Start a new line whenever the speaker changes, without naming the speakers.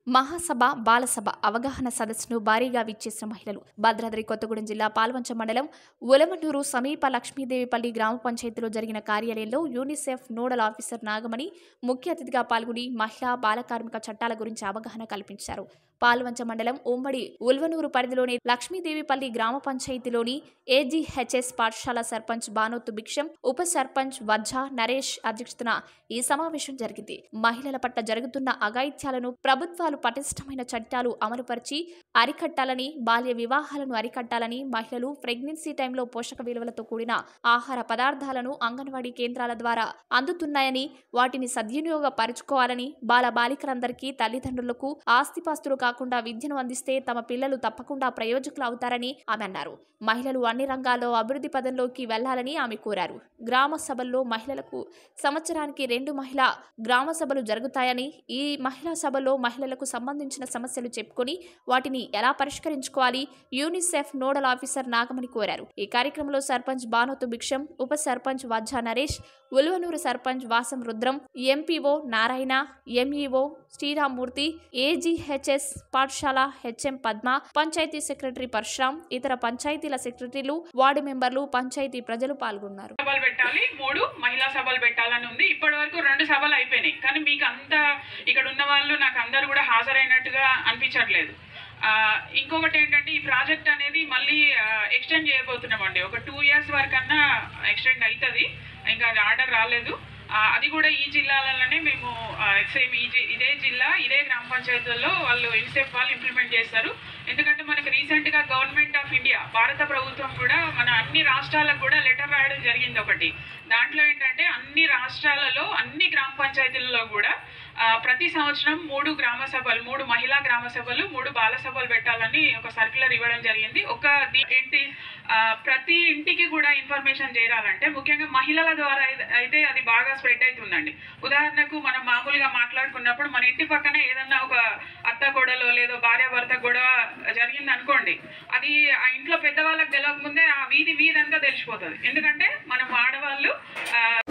మహాసభ బాలసభ అవగాహన సదస్సును భారీగా విచ్చేసిన మహిళలు భద్రాద్రి కొత్తగూడెం జిల్లా పాల్వంచ మండలం ఉలమనూరు సమీప లక్ష్మీదేవిపల్లి గ్రామ పంచాయతీలో జరిగిన కార్యాలయంలో యూనిసెఫ్ నోడల్ ఆఫీసర్ నాగమణి ముఖ్య అతిథిగా పాల్గొని మహిళా బాల కార్మిక చట్టాల గురించి అవగాహన కల్పించారు పాల్వంచ మండలం ఉమ్మడి ఉల్వనూరు పరిధిలోని లక్ష్మీదేవిపల్లి గ్రామ పంచాయతీలోని ఏజీహెచ్ఎస్ పాఠశాల సర్పంచ్ బానోతు భిక్షం ఉప సర్పంచ్ వజ్జ నరేష్ అధ్యక్షతన ఈ సమావేశం జరిగింది మహిళల పట్ల జరుగుతున్న అఘాయిత్యాలను ప్రభుత్వాలు పటిష్టమైన చట్టాలు అమలుపరిచి అరికట్టాలని బాల్య వివాహాలను అరికట్టాలని మహిళలు ప్రెగ్నెన్సీ టైంలో పోషక విలువలతో కూడిన ఆహార పదార్థాలను అంగన్వాడీ కేంద్రాల ద్వారా అందుతున్నాయని వాటిని సద్వినియోగపరుచుకోవాలని బాల బాలికలందరికీ తల్లిదండ్రులకు ఆస్తిపాస్తులు కాకుండా విద్యను అందిస్తే తమ పిల్లలు తప్పకుండా ప్రయోజకులు అవుతారని ఆమె అన్నారు మహిళలు అన్ని రంగాల్లో అభివృద్ధి పదంలోకి వెళ్లాలని ఆమె కోరారు గ్రామ సభల్లో మహిళలకు సంవత్సరానికి రెండు మహిళా గ్రామ సభలు జరుగుతాయని ఈ మహిళా సభలో మహిళలకు సంబంధించిన సమస్యలు చెప్పుకొని వాటిని ఎలా పరిష్కరించుకోవాలి యూనిసెఫ్ నోడల్ ఆఫీసర్ నాగమణి కోరారు ఈ కార్యక్రమంలో సర్పంచ్ బానోతు భిక్షం ఉప sarpanch Vajja Naresh Ulvanuru sarpanch Vasam Rudram MPO Narayana MEO Sriramamurthy AGHS పాఠశాల హెచ్ఎం పద్మ పంచాయతీ సెక్రటరీ పరశురాం ఇతర పంచాయతీల సెక్రటరీలు వార్డు మెంబర్లు పంచాయతీ ప్రజలు పాల్గొన్నారు
సభలు పెట్టాలి మూడు మహిళా సభలు పెట్టాలని ఉంది ఇప్పటి వరకు రెండు సభలు అయిపోయినాయి కానీ మీకు అంత ఇక్కడ ఉన్న వాళ్ళు నాకు అందరు కూడా హాజరైనట్టుగా అనిపించట్లేదు ఆ, ఇంకొకటి ఏంటంటే ఈ ప్రాజెక్ట్ అనేది మళ్ళీ ఎక్స్టెండ్ చేయబోతున్నామండి ఒక టూ ఇయర్స్ వరకు అన్నా ఎక్స్టెండ్ అవుతుంది ఇంకా అది ఆర్డర్ రాలేదు ఆ, అది కూడా ఈ జిల్లాలలోనే మేము సేమ్ ఈ జి- ఇదే జిల్లా ఇదే గ్రామ పంచాయతీల్లో వాళ్ళు ఇన్సెప్ వాళ్ళు ఇంప్లిమెంట్ చేస్తారు ఎందుకంటే మనకు రీసెంట్గా గవర్నమెంట్ ఆఫ్ ఇండియా భారత ప్రభుత్వం కూడా మన అన్ని రాష్ట్రాలకు కూడా లెటర్ రాయడం జరిగింది ఒకటి దాంట్లో ఏంటంటే అన్ని రాష్ట్రాలలో అన్ని గ్రామ పంచాయతీలలో కూడా ఆ, ప్రతి సంవత్సరం మూడు గ్రామ సభలు మూడు మహిళా గ్రామ సభలు మూడు బాల సభలు పెట్టాలని ఒక సర్క్యులర్ ఇవ్వడం జరిగింది ఒక ది- ఏంటి ఆ, ప్రతి ఇంటికి కూడా ఇన్ఫర్మేషన్ చేరాలంటే ముఖ్యంగా మహిళల ద్వారా అయితే- అయితే అది బాగా స్ప్రెడ్ అవుతుందండి ఉదాహరణకు మనం మామూలుగా మాట్లాడుకున్నప్పుడు మన ఇంటి పక్కనే ఏదన్నా ఒక అత్త గొడవలో లేదో భార్య భర్త గొడవ జరిగింది అనుకోండి అది ఆ ఇంట్లో పెద్దవాళ్ళకి తెలియక ముందే ఆ వీధి వీధంతా తెలిసిపోతుంది ఎందుకంటే మనం ఆడవాళ్ళు ఆ,